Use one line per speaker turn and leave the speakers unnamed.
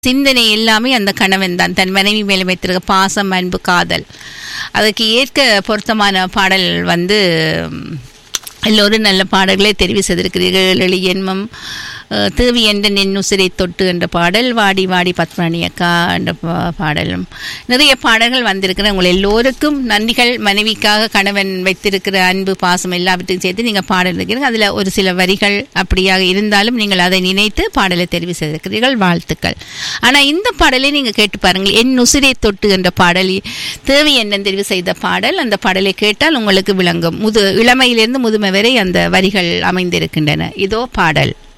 சிந்தனை எல்லாமே அந்த கணவன் தான் தன் மனைவி மேலே வைத்திருக்க பாசம் அன்பு காதல் அதுக்கு ஏற்க பொருத்தமான பாடல் வந்து ம், எல்லோரும் நல்ல பாடல்களை தெரிவு செய்திருக்கிறீர்கள் எழி என்மம் அஹ், தேவி என்ற நென்னுசிரை தொட்டு என்ற பாடல் வாடி வாடி பத்மணி அக்கா என்ற பா- பாடலும் நிறைய பாடல்கள் வந்திருக்கிற உங்கள் எல்லோருக்கும் நன்றிகள் மனைவிக்காக கணவன் வைத்திருக்கிற அன்பு பாசம் எல்லாவற்றையும் சேர்த்து நீங்கள் பாடல் இருக்கிறீங்க அதில் ஒரு சில வரிகள் அப்படியாக இருந்தாலும் நீங்கள் அதை நினைத்து பாடலை தெரிவு செய்திருக்கிறீர்கள் வாழ்த்துக்கள் ஆனால் இந்த பாடலை நீங்கள் கேட்டு பாருங்கள் என் உசிரை தொட்டு என்ற பாடல் தேவி என்ன தெரிவு செய்த பாடல் அந்த பாடலை கேட்டால் உங்களுக்கு விளங்கும் முது இளமையிலிருந்து முதுமை வரை அந்த வரிகள் அமைந்திருக்கின்றன இதோ பாடல்